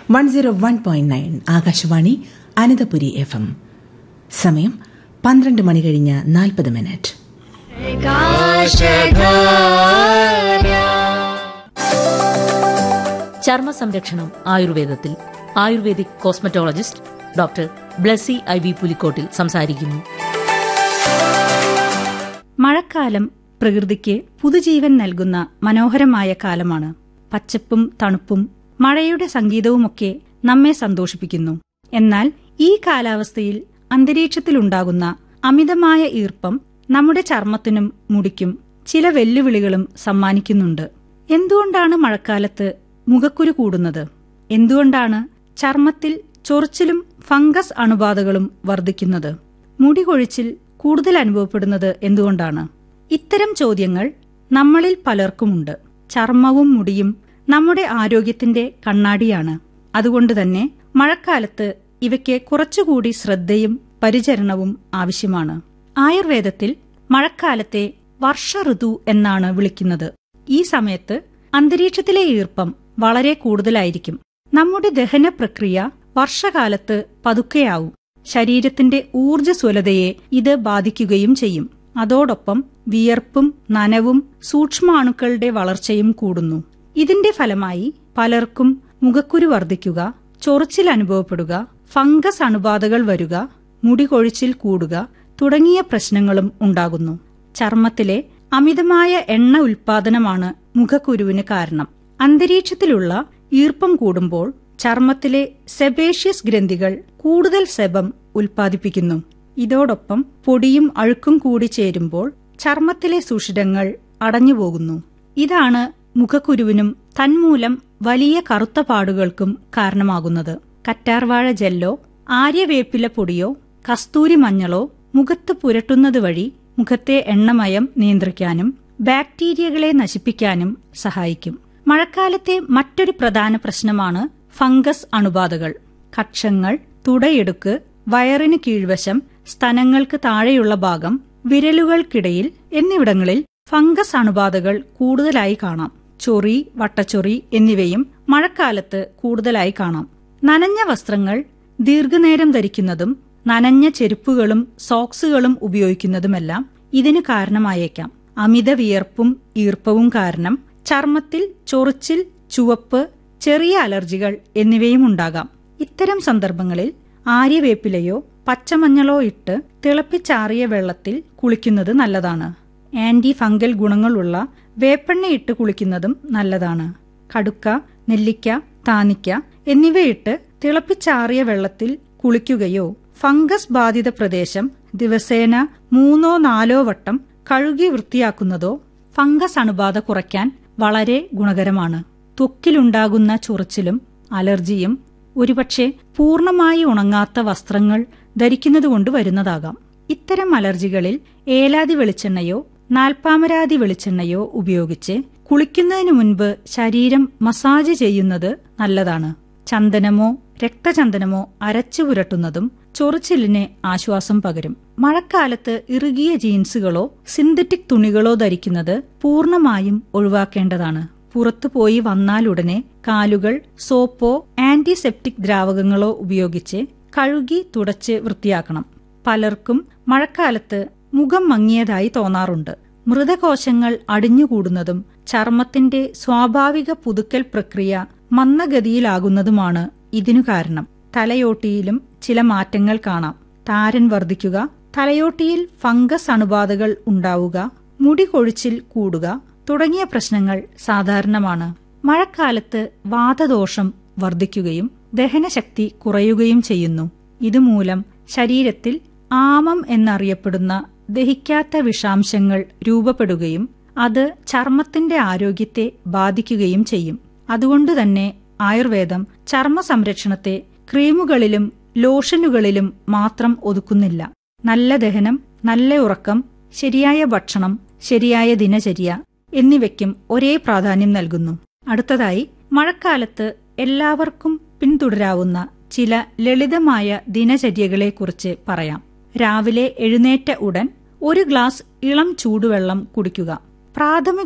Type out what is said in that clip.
one zero one point nine Akashvani Ananthapuri F M സമയം പന്ത്രണ്ട് മണി കഴിഞ്ഞ് നാൽപ്പത് മിനിറ്റ് ചർമ്മ സംരക്ഷണം ആയുർവേദത്തിൽ ayurvedic cosmetologist doctor Blessy I V Pulikottil സംസാരിക്കുന്നു മഴക്കാലം പ്രകൃതിക്ക് പുതുജീവൻ നൽകുന്ന മനോഹരമായ കാലമാണ് പച്ചപ്പും തണുപ്പും മഴയുടെ സംഗീതവുമൊക്കെ നമ്മെ സന്തോഷിപ്പിക്കുന്നു എന്നാൽ ഈ കാലാവസ്ഥയിൽ അന്തരീക്ഷത്തിലുണ്ടാകുന്ന അമിതമായ ഈർപ്പം നമ്മുടെ ചർമ്മത്തിനും മുടിക്കും ചില വെല്ലുവിളികളും സമ്മാനിക്കുന്നുണ്ട് എന്തുകൊണ്ടാണ് മഴക്കാലത്ത് മുഖക്കുരു കൂടുന്നത് എന്തുകൊണ്ടാണ് ചർമ്മത്തിൽ ചൊറിച്ചിലും ഫംഗസ് അണുബാധകളും വർദ്ധിക്കുന്നത് മുടി കൊഴിച്ചിൽ കൂടുതൽ അനുഭവപ്പെടുന്നത് എന്തുകൊണ്ടാണ് ഇത്തരം ചോദ്യങ്ങൾ നമ്മളിൽ പലർക്കുമുണ്ട് ചർമ്മവും മുടിയും നമ്മുടെ ആരോഗ്യത്തിന്റെ കണ്ണാടിയാണ് അതുകൊണ്ട് തന്നെ മഴക്കാലത്ത് ഇവയ്ക്ക് കുറച്ചുകൂടി ശ്രദ്ധയും പരിചരണവും ആവശ്യമാണ് ആയുർവേദത്തിൽ മഴക്കാലത്തെ വർഷ ഋതു എന്നാണ് വിളിക്കുന്നത് ഈ സമയത്ത് അന്തരീക്ഷത്തിലെ ഈർപ്പം വളരെ കൂടുതലായിരിക്കും നമ്മുടെ ദഹന പ്രക്രിയ വർഷകാലത്ത് പതുക്കെയാവും ശരീരത്തിന്റെ ഊർജ്ജസ്വലതയെ ഇത് ബാധിക്കുകയും ചെയ്യും അതോടൊപ്പം വിയർപ്പും നനവും സൂക്ഷ്മാണുക്കളുടെ വളർച്ചയും കൂടുന്നു ഇതിന്റെ ഫലമായി പലർക്കും മുഖക്കുരു വർദ്ധിക്കുക ചൊറിച്ചിൽ അനുഭവപ്പെടുക ഫംഗസ് അണുബാധകൾ വരുക മുടി കൊഴിച്ചിൽ കൂടുക തുടങ്ങിയ പ്രശ്നങ്ങളും ഉണ്ടാകുന്നു ചർമ്മത്തിലെ അമിതമായ എണ്ണ ഉൽപാദനമാണ് മുഖക്കുരുവിന് കാരണം അന്തരീക്ഷത്തിലുള്ള ഈർപ്പം കൂടുമ്പോൾ ചർമ്മത്തിലെ സെബേഷ്യസ് ഗ്രന്ഥികൾ കൂടുതൽ സെബം ഉൽപ്പാദിപ്പിക്കുന്നു ഇതോടൊപ്പം പൊടിയും അഴുക്കും കൂടി ചേരുമ്പോൾ ചർമ്മത്തിലെ സുഷിരങ്ങൾ അടഞ്ഞുപോകുന്നു ഇതാണ് മുഖക്കുരുവിനും തന്മൂലം വലിയ കറുത്ത പാടുകൾക്കും കാരണമാകുന്നത് കറ്റാർവാഴ ജെല്ലോ ആര്യവേപ്പില പൊടിയോ കസ്തൂരി മഞ്ഞളോ മുഖത്ത് പുരട്ടുന്നത് വഴി മുഖത്തെ എണ്ണമയം നിയന്ത്രിക്കാനും ബാക്ടീരിയകളെ നശിപ്പിക്കാനും സഹായിക്കും മഴക്കാലത്തെ മറ്റൊരു പ്രധാന പ്രശ്നമാണ് ഫംഗസ് അണുബാധകൾ കക്ഷങ്ങൾ തുടയെടുക്ക് വയറിന് കീഴ്വശം സ്തനങ്ങൾക്ക് താഴെയുള്ള ഭാഗം വിരലുകൾക്കിടയിൽ എന്നിവിടങ്ങളിൽ ഫംഗസ് അണുബാധകൾ കൂടുതലായി കാണാം ചൊറി വട്ടച്ചൊറി എന്നിവയും മഴക്കാലത്ത് കൂടുതലായി കാണാം നനഞ്ഞ വസ്ത്രങ്ങൾ ദീർഘനേരം ധരിക്കുന്നതും നനഞ്ഞ ചെരുപ്പുകളും സോക്സുകളും ഉപയോഗിക്കുന്നതുമെല്ലാം ഇതിന് കാരണമായേക്കാം അമിത വിയർപ്പും ഈർപ്പവും കാരണം ചർമ്മത്തിൽ ചൊറിച്ചിൽ ചുവപ്പ് ചെറിയ അലർജികൾ എന്നിവയും ഉണ്ടാകാം ഇത്തരം സന്ദർഭങ്ങളിൽ ആര്യവേപ്പിലയോ പച്ചമഞ്ഞളോ ഇട്ട് തിളപ്പിച്ചാറിയ വെള്ളത്തിൽ കുളിക്കുന്നത് നല്ലതാണ് ആന്റി ഫംഗൽ ഗുണങ്ങളുള്ള വേപ്പെണ്ണ ഇട്ട് കുളിക്കുന്നതും നല്ലതാണ് കടുക്ക നെല്ലിക്ക താനിക്ക എന്നിവയിട്ട് തിളപ്പിച്ചാറിയ വെള്ളത്തിൽ കുളിക്കുകയോ ഫംഗസ് ബാധിത പ്രദേശം ദിവസേന മൂന്നോ നാലോ വട്ടം കഴുകി വൃത്തിയാക്കുന്നതോ ഫംഗസ് അണുബാധ കുറയ്ക്കാൻ വളരെ ഗുണകരമാണ് ത്വക്കിലുണ്ടാകുന്ന ചൊറിച്ചിലും അലർജിയും ഒരുപക്ഷെ പൂർണ്ണമായി ഉണങ്ങാത്ത വസ്ത്രങ്ങൾ ധരിക്കുന്നതുകൊണ്ട് വരുന്നതാകാം ഇത്തരം അലർജികളിൽ ഏലാതി വെളിച്ചെണ്ണയോ നാൽപ്പാമരാതി വെളിച്ചെണ്ണയോ ഉപയോഗിച്ച് കുളിക്കുന്നതിനു മുൻപ് ശരീരം മസാജ് ചെയ്യുന്നത് നല്ലതാണ് ചന്ദനമോ രക്തചന്ദനമോ അരച്ചു പുരട്ടുന്നതും ചൊറിച്ചിലിന് ആശ്വാസം പകരും മഴക്കാലത്ത് ഇറുകിയ ജീൻസുകളോ സിന്തറ്റിക് തുണികളോ ധരിക്കുന്നത് പൂർണ്ണമായും ഒഴിവാക്കേണ്ടതാണ് പുറത്തു പോയി വന്നാലുടനെ കാലുകൾ സോപ്പോ ആന്റിസെപ്റ്റിക് ദ്രാവകങ്ങളോ ഉപയോഗിച്ച് കഴുകി തുടച്ച് വൃത്തിയാക്കണം പലർക്കും മഴക്കാലത്ത് മുഖം മങ്ങിയതായി തോന്നാറുണ്ട് മൃതകോശങ്ങൾ അടിഞ്ഞുകൂടുന്നതും ചർമ്മത്തിന്റെ സ്വാഭാവിക പുതുക്കൽ പ്രക്രിയ മന്ദഗതിയിലാകുന്നതുമാണ് ഇതിനു കാരണം തലയോട്ടിയിലും ചില മാറ്റങ്ങൾ കാണാം താരൻ വർദ്ധിക്കുക തലയോട്ടിയിൽ ഫംഗസ് അണുബാധകൾ ഉണ്ടാവുക മുടി കൊഴിച്ചിൽ കൂടുക തുടങ്ങിയ പ്രശ്നങ്ങൾ സാധാരണമാണ് മഴക്കാലത്ത് വാതദോഷം വർദ്ധിക്കുകയും ദഹനശക്തി കുറയുകയും ചെയ്യുന്നു ഇതുമൂലം ശരീരത്തിൽ ആമം എന്നറിയപ്പെടുന്ന ദഹിക്കാത്ത വിഷാംശങ്ങൾ രൂപപ്പെടുകയും അത് ചർമ്മത്തിന്റെ ആരോഗ്യത്തെ ബാധിക്കുകയും ചെയ്യും അതുകൊണ്ടുതന്നെ ആയുർവേദം ചർമ്മ സംരക്ഷണത്തെ ക്രീമുകളിലും ലോഷനുകളിലും മാത്രം ഒതുക്കുന്നില്ല നല്ല ദഹനം നല്ല ഉറക്കം ശരിയായ ഭക്ഷണം ശരിയായ ദിനചര്യ എന്നിവയ്ക്കും ഒരേ പ്രാധാന്യം നൽകുന്നു അടുത്തതായി മഴക്കാലത്ത് എല്ലാവർക്കും പിന്തുടരാവുന്ന ചില ലളിതമായ ദിനചര്യകളെക്കുറിച്ച് പറയാം രാവിലെ എഴുന്നേറ്റ ഉടൻ ഒരു ഗ്ലാസ് ഇളം ചൂടുവെള്ളം കുടിക്കുക പ്രാഥമിക